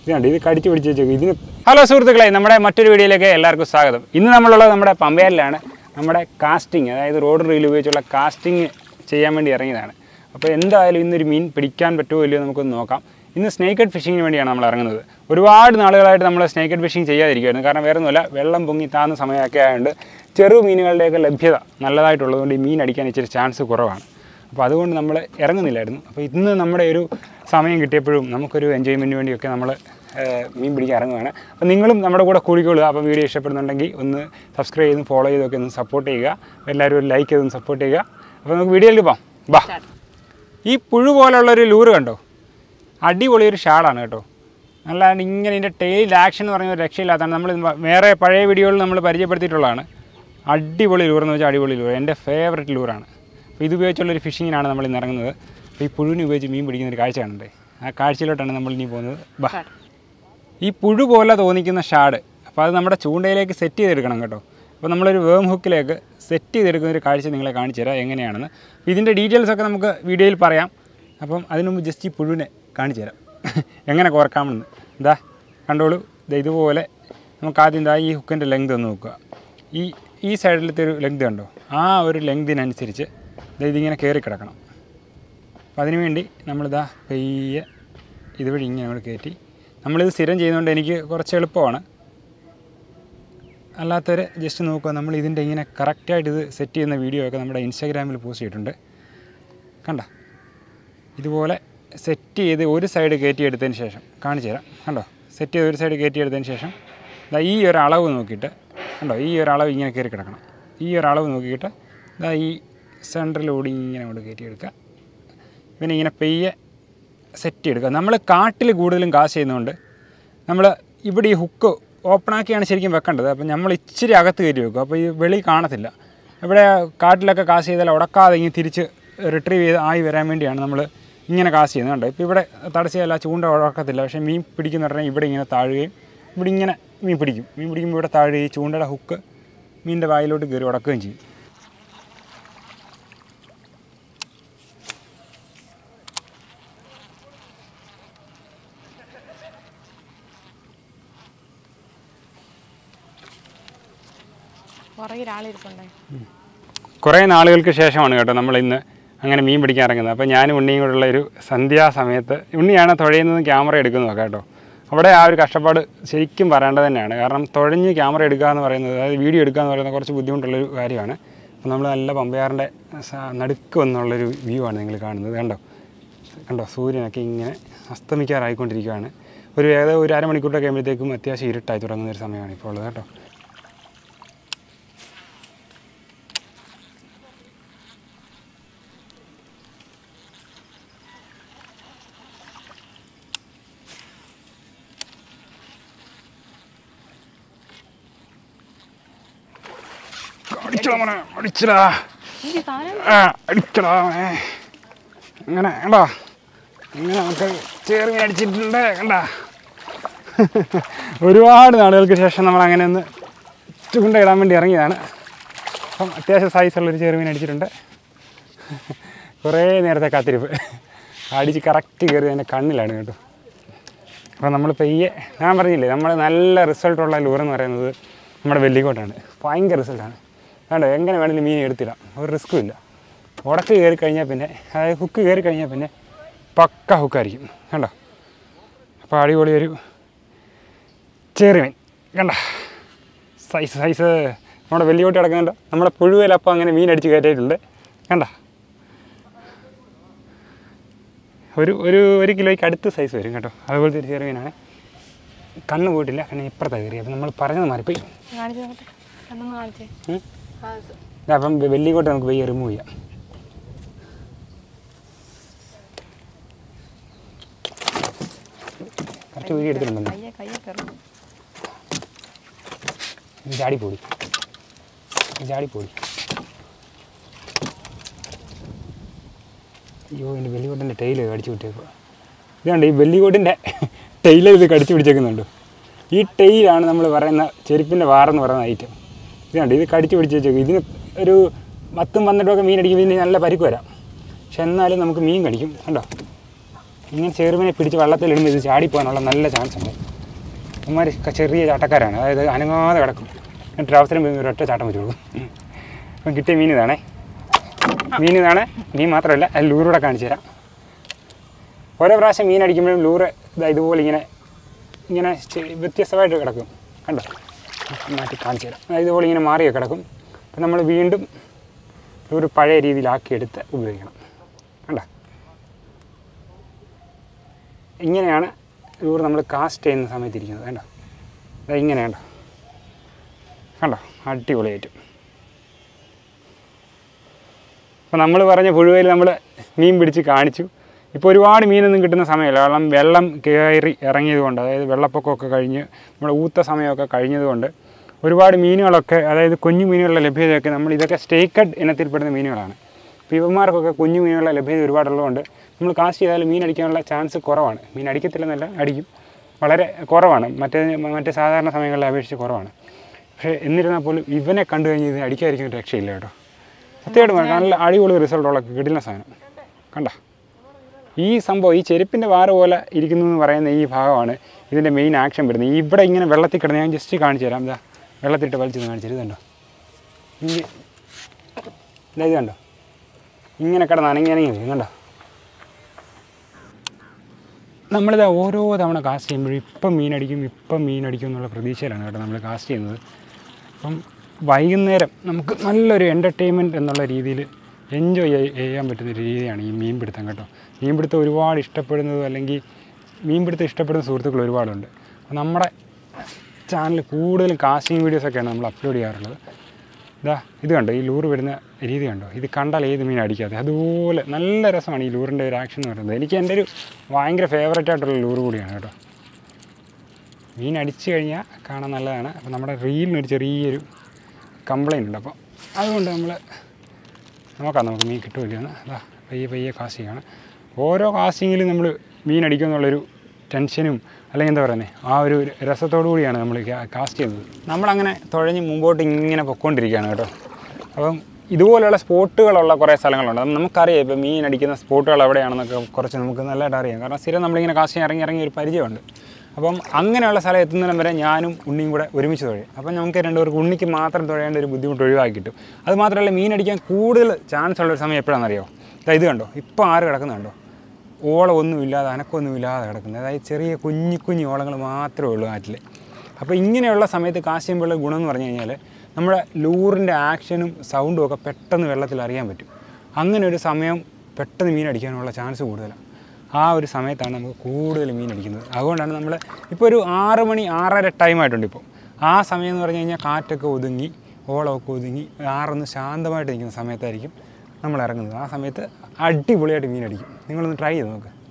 ഇതുണ്ട് ഇത് കടിച്ചു പിടിച്ച് വെച്ചേക്കും ഇതിന് ഹലോ സുഹൃത്തുക്കളെ നമ്മുടെ മറ്റൊരു വീഡിയോയിലേക്ക് എല്ലാവർക്കും സ്വാഗതം ഇന്ന് നമ്മളുള്ളത് നമ്മുടെ പമ്പയാറിലാണ് നമ്മുടെ കാസ്റ്റിംഗ് അതായത് റോഡ് റീൽ ഉപയോഗിച്ചുള്ള കാസ്റ്റിംഗ് ചെയ്യാൻ വേണ്ടി ഇറങ്ങിയതാണ് അപ്പോൾ എന്തായാലും ഇന്നൊരു മീൻ പിടിക്കാൻ പറ്റുമോ ഇല്ലയോ നമുക്കൊന്ന് നോക്കാം ഇന്ന് സ്നേക്കഡ് ഫിഷിങ്ങിന് വേണ്ടിയാണ് നമ്മൾ ഇറങ്ങുന്നത് ഒരുപാട് നാളുകളായിട്ട് നമ്മൾ സ്നേക്കഡ് ഫിഷിംഗ് ചെയ്യാതിരിക്കുമായിരുന്നു കാരണം വേറെ ഒന്നുമല്ല വെള്ളം പൊങ്ങി താന്ന സമയമൊക്കെ ആയതുകൊണ്ട് ചെറു മീനുകളുടെയൊക്കെ ലഭ്യത നല്ലതായിട്ടുള്ളതുകൊണ്ട് ഈ മീൻ അടിക്കാൻ ഇച്ചിരി ചാൻസ് കുറവാണ് അപ്പോൾ അതുകൊണ്ട് നമ്മൾ ഇറങ്ങുന്നില്ലായിരുന്നു അപ്പോൾ ഇന്ന് നമ്മുടെ ഒരു സമയം കിട്ടിയപ്പോഴും നമുക്കൊരു എൻജോയ്മെൻറ്റിന് വേണ്ടിയൊക്കെ നമ്മൾ മീൻ പിടിക്കാൻ ഇറങ്ങുകയാണ് അപ്പോൾ നിങ്ങളും നമ്മുടെ കൂടെ കൂടിക്കൊള്ളുക അപ്പോൾ വീഡിയോ ഇഷ്ടപ്പെടുന്നുണ്ടെങ്കിൽ ഒന്ന് സബ്സ്ക്രൈബ് ചെയ്തും ഫോളോ ചെയ്തൊക്കെ ഒന്ന് സപ്പോർട്ട് ചെയ്യുക എല്ലാവരും ഒരു ലൈക്ക് ചെയ്തൊന്ന് സപ്പോർട്ട് ചെയ്യുക അപ്പോൾ നമുക്ക് വീഡിയോയിലേക്ക് പോകാം ബാ ഈ പുഴു പോലുള്ളൊരു ലൂറ് കണ്ടോ അടിപൊളി ഒരു ഷാളാണ് കേട്ടോ അല്ലാണ്ട് ഇങ്ങനെ ഇതിൻ്റെ ടെയിൽ ആക്ഷൻ എന്ന് പറയുന്ന ഒരു രക്ഷയില്ലാത്തതാണ് നമ്മൾ വേറെ പഴയ വീഡിയോകളിൽ നമ്മൾ പരിചയപ്പെടുത്തിയിട്ടുള്ളതാണ് അടിപൊളി ലൂർ എന്ന് വെച്ചാൽ അടിപൊളി ലൂർ എൻ്റെ ഫേവററ്റ് ലൂറാണ് അപ്പോൾ ഇത് ഉപയോഗിച്ചുള്ളൊരു ഫിഷിങ്ങിനാണ് നമ്മൾ ഇന്ന് ഇറങ്ങുന്നത് അപ്പോൾ ഈ പുഴുവിനെ ഉപയോഗിച്ച് മീൻ പിടിക്കുന്ന ഒരു കാഴ്ച കാണണ്ടേ ആ കാഴ്ചയിലോട്ടാണ് നമ്മൾ ഇനി പോകുന്നത് ബാ ഈ പുഴു പോലെ തോന്നിക്കുന്ന ഷാഡ് അപ്പോൾ അത് നമ്മുടെ ചൂണ്ടയിലേക്ക് സെറ്റ് ചെയ്തെടുക്കണം കേട്ടോ അപ്പോൾ നമ്മളൊരു വേം ഹുക്കിലേക്ക് സെറ്റ് ചെയ്തെടുക്കുന്ന ഒരു കാഴ്ച നിങ്ങളെ കാണിച്ചു തരാം എങ്ങനെയാണെന്ന് അപ്പോൾ ഇതിൻ്റെ ഡീറ്റെയിൽസ് ഒക്കെ നമുക്ക് വീഡിയോയിൽ പറയാം അപ്പം അതിനു മുമ്പ് ജസ്റ്റ് ഈ പുഴുവിനെ കാണിച്ചു തരാം എങ്ങനെ കോർക്കാമെന്ന് ഇതാ കണ്ടോളൂ ദേ ഇതുപോലെ നമുക്ക് ആദ്യം ഇതാ ഈ ഹുക്കിൻ്റെ ലെങ്ത് ഒന്ന് നോക്കുക ഈ ഈ സൈഡിലത്തെ ഒരു ലെങ്ത് കണ്ടോ ആ ഒരു ലെങ്തിനനുസരിച്ച് ദേ ഇതിങ്ങനെ കയറി കിടക്കണം അപ്പോൾ അതിനുവേണ്ടി നമ്മളിതാ പെയ്യെ ഇതുവഴി ഇങ്ങനെ നമ്മൾ കയറ്റി നമ്മളിത് സ്ഥിരം ചെയ്യുന്നതുകൊണ്ട് എനിക്ക് കുറച്ച് എളുപ്പമാണ് അല്ലാത്തവർ ജസ്റ്റ് നോക്കുക നമ്മൾ ഇതിൻ്റെ ഇങ്ങനെ കറക്റ്റായിട്ട് ഇത് സെറ്റ് ചെയ്യുന്ന വീഡിയോ ഒക്കെ നമ്മുടെ ഇൻസ്റ്റാഗ്രാമിൽ പോസ്റ്റ് ചെയ്തിട്ടുണ്ട് കണ്ട ഇതുപോലെ സെറ്റ് ചെയ്ത് ഒരു സൈഡ് കയറ്റിയെടുത്തതിന് ശേഷം കാണിച്ചു തരാം കണ്ടോ സെറ്റ് ചെയ്ത് ഒരു സൈഡ് കയറ്റിയെടുത്തതിന് ശേഷം ദാ ഈ ഒരു അളവ് നോക്കിയിട്ട് കണ്ടോ ഈ ഒരു അളവ് ഇങ്ങനെ കയറി കിടക്കണം ഈ ഒരു അളവ് നോക്കിയിട്ട് ദാ ഈ സെൻറ്ററിലൂടെ ഇങ്ങനെ കൊണ്ട് കയറ്റിയെടുക്കുക പിന്നെ ഇങ്ങനെ പെയ്യെ സെറ്റ് ചെയ്തെടുക്കുക നമ്മൾ കാട്ടിൽ കൂടുതലും കാശ് ചെയ്യുന്നതുകൊണ്ട് നമ്മൾ ഇവിടെ ഈ ഹുക്ക് ഓപ്പണാക്കിയാണ് ശരിക്കും വെക്കേണ്ടത് അപ്പം നമ്മൾ ഇച്ചിരി അകത്ത് കയറ്റി വെക്കും അപ്പോൾ ഈ വെളി കാണത്തില്ല ഇവിടെ കാട്ടിലൊക്കെ കാശ് ചെയ്താൽ ഉടക്കാതെ ഇങ്ങനെ തിരിച്ച് റിട്രീവ് ചെയ്ത് ആയി വരാൻ വേണ്ടിയാണ് നമ്മൾ ഇങ്ങനെ കാശ് ചെയ്യുന്നത് കണ്ടോ ഇപ്പോൾ ഇവിടെ തടസ്സമല്ല ചൂണ്ട ഉടക്കത്തില്ല പക്ഷേ മീൻ പിടിക്കുന്ന പറഞ്ഞാൽ ഇവിടെ ഇങ്ങനെ താഴുകയും ഇവിടെ ഇങ്ങനെ മീൻ പിടിക്കും മീൻ പിടിക്കുമ്പോൾ ഇവിടെ താഴുകയും ഈ ചൂണ്ടയുടെ ഹുക്ക് മീനിൻ്റെ വായിലോട്ട് കയറി ഉടക്കുകയും ചെയ്യും പുറകിൽ ആളിരിപ്പുണ്ടേ കുറേ നാളുകൾക്ക് ശേഷമാണ് കേട്ടോ നമ്മൾ ഇന്ന് അങ്ങനെ മീൻ പിടിക്കാൻ ഇറങ്ങുന്നത് അപ്പോൾ ഞാനും ഉണ്ണിയും കൂടെയുള്ള ഒരു സന്ധ്യാസമയത്ത് ഉണ്ണിയാണ് തുഴയുന്നതും ക്യാമറ എടുക്കുന്നതൊക്കെ കേട്ടോ അവിടെ ആ ഒരു കഷ്ടപ്പാട് ശരിക്കും പറയേണ്ടത് തന്നെയാണ് കാരണം തുഴഞ്ഞ് ക്യാമറ എടുക്കുക എന്ന് പറയുന്നത് അതായത് വീഡിയോ എടുക്കുക എന്ന് പറയുന്നത് കുറച്ച് ബുദ്ധിമുട്ടുള്ളൊരു കാര്യമാണ് അപ്പോൾ നമ്മൾ നല്ല പമ്പയാറിൻ്റെ സ- നടുക്ക് വന്നുള്ളൊരു വ്യൂ ആണ് നിങ്ങൾ കാണുന്നത് കണ്ടോ കണ്ടോ സൂര്യനൊക്കെ ഇങ്ങനെ അസ്തമിക്കാറായിക്കൊണ്ടിരിക്കുകയാണ് ഒരു ഏകദേശം ഒരു അരമണിക്കൂറൊക്കെ കഴിയുമ്പോഴത്തേക്കും അത്യാവശ്യം ഇരുട്ടായി തുടങ്ങുന്ന ഒരു സമയമാണ് ഇപ്പോൾ ഉള്ളത് കേട്ടോ അടിച്ചടാ മോനെ അടിച്ചടാ എനിക്ക് സാധനം ആ അടിച്ചടാ മോനെ അങ്ങനെ കണ്ടോ ഇങ്ങനെ നമുക്ക് ചേർന്ന് അടിച്ചിട്ടുണ്ട് കണ്ട ഒരുപാട് നാളുകൾക്ക് ശേഷം നമ്മൾ അങ്ങനെ ഒന്ന് ചൂണ്ട ഇടാൻ വേണ്ടി ഇറങ്ങിയതാണ് അപ്പം അത്യാവശ്യം സൈസുള്ളൊരു ചെറുമീൻ അടിച്ചിട്ടുണ്ട് കുറേ നേരത്തെ കാത്തിരിപ്പ് അടിച്ച് കറക്റ്റ് കയറി എൻ്റെ കണ്ണിലാണ് കേട്ടോ അപ്പോൾ നമ്മൾ പെയ്യെ ഞാൻ പറഞ്ഞില്ലേ നമ്മൾ നല്ല റിസൾട്ടുള്ള ലൂറെന്ന് പറയുന്നത് നമ്മുടെ വെല്ലിക്കോട്ടാണ് ഭയങ്കര റിസൾട്ടാണ് വേണ്ട എങ്ങനെ വേണമെങ്കിലും മീൻ എടുത്തിടാം ഒരു റിസ്ക്കും ഇല്ല ഉടക്ക് കയറി കഴിഞ്ഞാൽ പിന്നെ അതായത് ഹുക്ക് കയറി കഴിഞ്ഞാൽ പിന്നെ പക്ക ഹുക്കായിരിക്കും കണ്ടോ അപ്പോൾ അടിപൊളി ഒരു ചെറിയ മീൻ കണ്ട സൈസ് സൈസ് നമ്മുടെ വെല്ലിക്കോട്ട് കിടക്കുന്നുണ്ട് നമ്മുടെ പുഴുവിലപ്പം അങ്ങനെ മീൻ അടിച്ച് കയറ്റിയിട്ടുണ്ട് കണ്ട ഒരു ഒരു ഒരു കിലോയ്ക്ക് അടുത്ത് സൈസ് വരും കേട്ടോ അതുപോലത്തെ ഒരു ചെറിയ മീനാണ് കണ്ണ് പോയിട്ടില്ല കണ്ണ് ഇപ്പുറത്താണ് കയറി അപ്പം നമ്മൾ പറഞ്ഞത് മാറിപ്പോയി കാണിച്ചു നോക്കട്ടെ കണ്ണൊന്ന് കാണിച്ചേ ഉം. ആ, ദാ അപ്പം വെള്ളിക്കോട്ട് നമുക്ക് പയ്യെ റിമൂവ് ചെയ്യാം കുറച്ച് ഊരി എടുത്തിട്ടുണ്ടെന്ന് കയ്യെ കയ്യെ കയറും ഇത് ചാടിപ്പോടി ഇത് ചാടിപ്പോടി അയ്യോ എൻ്റെ വെള്ളിക്കോട്ടിൻ്റെ ടൈല് കടിച്ചു വിട്ടേക്കുക ഇതുണ്ട് ഈ വെള്ളിക്കോട്ടിൻ്റെ ടൈല് ഇത് കടിച്ചു പിടിച്ചേക്കുന്നുണ്ട് ഈ ടൈലാണ് നമ്മൾ പറയുന്ന ചെരുപ്പിൻ്റെ വാറെന്ന് പറയുന്ന ഐറ്റം ഇതുണ്ട് ഇത് കടിച്ചു പിടിച്ച് വെച്ചേക്കും ഇതിന് ഒരു പത്തും പന്ത്രണ്ടും ഒക്കെ മീൻ അടിക്കുമ്പോൾ ഇതിന് നല്ല പരിക്ക് വരാം പക്ഷെ എന്നാലും നമുക്ക് മീൻ കടിക്കും കണ്ടോ ഇങ്ങനെ ചെറുവിനെ പിടിച്ച് വെള്ളത്തിലിടുമ്പോൾ ഇത് ചാടിപ്പോകാനുള്ള നല്ല ചാൻസ് ഉണ്ട് ഇവന്മാർ ചെറിയ ചാട്ടക്കാരാണ് അതായത് അനങ്ങാതെ കിടക്കും എന്നിട്ട് അവസരം വരുമ്പോൾ ഒരൊറ്റ ചാട്ടം വെച്ച് കൊടുക്കും അപ്പം കിട്ടിയ മീൻ ഇതാണേ മീൻ ഇതാണ് മീൻ മാത്രമല്ല അത് ലൂറൂടെ കാണിച്ചു തരാം ഓരോ പ്രാവശ്യം മീൻ അടിക്കുമ്പോഴും ലൂറ് ഇതാ ഇതുപോലെ ഇങ്ങനെ ഇങ്ങനെ ചെ- വ്യത്യസ്തമായിട്ട് കിടക്കും കണ്ടോ മാറ്റി കാണിച്ചു തരാം അതായത് ഇതുപോലെ ഇങ്ങനെ മാറിയൊക്കെ കിടക്കും അപ്പം നമ്മൾ വീണ്ടും ലൂറ് പഴയ രീതിയിലാക്കിയെടുത്ത് ഉപയോഗിക്കണം കണ്ടോ ഇങ്ങനെയാണ് ലൂറ് നമ്മൾ കാസ്റ്റ് ചെയ്യുന്ന സമയത്ത് ഇരിക്കുന്നത് കണ്ടോ ഇതാ ഇങ്ങനെ കണ്ടോ കണ്ടോ അടിപൊളിയായിട്ട് അപ്പോൾ നമ്മൾ പറഞ്ഞ പുഴുവയിൽ നമ്മൾ മീൻ പിടിച്ച് കാണിച്ചു ഇപ്പോൾ ഒരുപാട് മീനൊന്നും കിട്ടുന്ന സമയമല്ല കാരണം വെള്ളം കയറി ഇറങ്ങിയത് കൊണ്ട് അതായത് വെള്ളപ്പൊക്കമൊക്കെ കഴിഞ്ഞ് നമ്മുടെ ഊത്ത സമയമൊക്കെ കഴിഞ്ഞതുകൊണ്ട് ഒരുപാട് മീനുകളൊക്കെ അതായത് കുഞ്ഞു മീനുകളുടെ ലഭ്യതയൊക്കെ നമ്മൾ ഇതൊക്കെ സ്റ്റേക്കഡ് ഇനത്തിൽപ്പെടുന്ന മീനുകളാണ് ഇപ്പോൾ ഇവന്മാർക്കൊക്കെ കുഞ്ഞു മീനുകളുടെ ലഭ്യത ഒരുപാടുള്ളതുകൊണ്ട് നമ്മൾ കാസ്റ്റ് ചെയ്താൽ മീൻ അടിക്കാനുള്ള ചാൻസ് കുറവാണ് മീൻ അടിക്കത്തില്ലെന്നല്ല അടിക്കും വളരെ കുറവാണ് മറ്റേ മറ്റേ സാധാരണ സമയങ്ങളിലെ അപേക്ഷിച്ച് കുറവാണ് പക്ഷേ എന്നിരുന്നാൽ പോലും ഇവനെ കണ്ടു കഴിഞ്ഞ് ഇത് അടിക്കാതിരിക്കുന്ന ഒരു രക്ഷയില്ല കേട്ടോ സത്യമായിട്ടും പറയാം, നല്ല അടിപൊളി റിസൾട്ടുള്ള കിടിലൻ സാധനം കണ്ട ഈ സംഭവം ഈ ചെരുപ്പിൻ്റെ വാറ് പോലെ ഇരിക്കുന്നു എന്ന് പറയുന്ന ഈ ഭാഗമാണ് ഇതിൻ്റെ മെയിൻ ആക്ഷൻ വരുന്നത് ഇവിടെ ഇങ്ങനെ വെള്ളത്തിൽ കിടന്ന് ഞാൻ ജസ്റ്റ് കാണിച്ചു തരാം ഇതാ വെള്ളത്തിട്ട് വലിച്ചത് കാണിച്ചു തരും. ഇതുണ്ടോ ഈ ഇതാ ഇത് കണ്ടോ ഇങ്ങനെ കിടന്ന് അനങ്ങി അനങ്ങി വരും കണ്ടോ നമ്മളിത് ഓരോ തവണ കാസ്റ്റ് ചെയ്യുമ്പോഴും ഇപ്പം മീനടിക്കും ഇപ്പം മീനടിക്കും എന്നുള്ള പ്രതീക്ഷയിലാണ് കേട്ടോ നമ്മൾ കാസ്റ്റ് ചെയ്യുന്നത് അപ്പം വൈകുന്നേരം നമുക്ക് നല്ലൊരു എൻ്റർടൈൻമെൻറ്റ് എന്നുള്ള രീതിയിൽ എൻജോയ് ചെയ്യാൻ പറ്റുന്ന ഒരു രീതിയാണ് ഈ മീൻപിടുത്തം കേട്ടോ മീൻപിടുത്തം ഒരുപാട് ഇഷ്ടപ്പെടുന്നതും അല്ലെങ്കിൽ മീൻപിടുത്തം ഇഷ്ടപ്പെടുന്ന സുഹൃത്തുക്കൾ ഒരുപാടുണ്ട് അപ്പോൾ നമ്മുടെ ചാനൽ കൂടുതലും കാസ്റ്റിംഗ് വീഡിയോസൊക്കെയാണ് നമ്മൾ അപ്ലോഡ് ചെയ്യാറുള്ളത് ഇതാ ഇത് കണ്ടോ ഈ ലൂറ് വരുന്ന രീതി കണ്ടോ ഇത് കണ്ടാൽ ഏത് മീൻ അടിക്കാതെ അതുപോലെ നല്ല രസമാണ് ഈ ലൂറിൻ്റെ ഒരു ആക്ഷൻ എന്ന് പറയുന്നത് എനിക്ക് എൻ്റെ ഒരു ഭയങ്കര ഫേവറേറ്റ് ആയിട്ടുള്ള ലൂറ് കൂടിയാണ് കേട്ടോ മീൻ അടിച്ചു കഴിഞ്ഞാൽ കാണാൻ നല്ലതാണ് അപ്പോൾ നമ്മുടെ റീലിനൊരു ചെറിയൊരു കംപ്ലൈൻ്റ് ഉണ്ട് അപ്പോൾ അതുകൊണ്ട് നമ്മൾ നോക്കാം നമുക്ക് മീൻ കിട്ടുമല്ലോ എന്ന് അതാ പയ്യെ പയ്യെ കാസ്റ്റ് ചെയ്യണം ഓരോ കാസ്റ്റിങ്ങിലും നമ്മൾ മീൻ അടിക്കുമെന്നുള്ളൊരു ടെൻഷനും അല്ലെങ്കിൽ എന്താ പറയുന്നത് ആ ഒരു രസത്തോടു കൂടിയാണ് നമ്മൾ കാസ്റ്റ് ചെയ്യുന്നത് നമ്മളങ്ങനെ തുഴഞ്ഞ് മുമ്പോട്ട് ഇങ്ങനെ പൊയ്ക്കൊണ്ടിരിക്കുകയാണ് കേട്ടോ അപ്പം ഇതുപോലെയുള്ള സ്പോട്ടുകളുള്ള കുറേ സ്ഥലങ്ങളുണ്ട് അത് നമുക്കറിയാം ഇപ്പോൾ മീൻ അടിക്കുന്ന സ്പോട്ടുകൾ എവിടെയാണെന്നൊക്കെ കുറച്ച് നമുക്ക് നല്ലതായിട്ട് അറിയാം കാരണം സ്ഥിരം നമ്മളിങ്ങനെ കാസ്റ്റ് ചെയ്യാൻ ഇറങ്ങി ഇറങ്ങി ഒരു പരിചയമുണ്ട് അപ്പം അങ്ങനെയുള്ള സ്ഥലം എത്തുന്നതിനും വരെ ഞാനും ഉണ്ണിയും കൂടെ ഒരുമിച്ച് തുഴയും അപ്പം നമുക്ക് രണ്ടുപേർക്ക് ഉണ്ണിക്ക് മാത്രം തുഴയേണ്ട ഒരു ബുദ്ധിമുട്ട് ഒഴിവാക്കി കിട്ടും അത് മാത്രമല്ല മീൻ അടിക്കാൻ കൂടുതൽ ചാൻസ് ഉള്ള ഒരു സമയം എപ്പോഴാണെന്നറിയോ ഇതാ ഇത് കണ്ടോ ഇപ്പോൾ ആറ് കിടക്കുന്നുണ്ടോ ഓളമൊന്നുമില്ലാതെ അനക്കമൊന്നുമില്ലാതെ കിടക്കുന്നത് അതായത് ചെറിയ കുഞ്ഞു കുഞ്ഞു ഓളങ്ങൾ മാത്രമേ ഉള്ളൂ നാട്ടിൽ അപ്പോൾ ഇങ്ങനെയുള്ള സമയത്ത് കാസ്റ്റ് ചെയ്യുമ്പോഴുള്ള ഗുണം എന്ന് പറഞ്ഞു കഴിഞ്ഞാൽ നമ്മുടെ ലൂറിൻ്റെ ആക്ഷനും സൗണ്ടും ഒക്കെ പെട്ടെന്ന് വെള്ളത്തിൽ അറിയാൻ പറ്റും അങ്ങനെ ഒരു സമയം പെട്ടെന്ന് മീൻ അടിക്കാനുള്ള ചാൻസ് കൂടുതലാണ് ആ ഒരു സമയത്താണ് നമുക്ക് കൂടുതൽ മീൻ അടിക്കുന്നത് അതുകൊണ്ടാണ് നമ്മൾ ഇപ്പോൾ ഒരു ആറ് മണി ആറര ടൈം ആയിട്ടുണ്ട് ഇപ്പോൾ ആ സമയം എന്ന് പറഞ്ഞു കഴിഞ്ഞാൽ കാറ്റൊക്കെ ഒതുങ്ങി ഓളമൊക്കെ ഒതുങ്ങി ആറൊന്ന് ശാന്തമായിട്ട് നിൽക്കുന്ന സമയത്തായിരിക്കും നമ്മൾ ഇറങ്ങുന്നത് ആ സമയത്ത് അടിപൊളിയായിട്ട് മീൻ അടിക്കും നിങ്ങളൊന്ന് ട്രൈ ചെയ്ത് നോക്ക്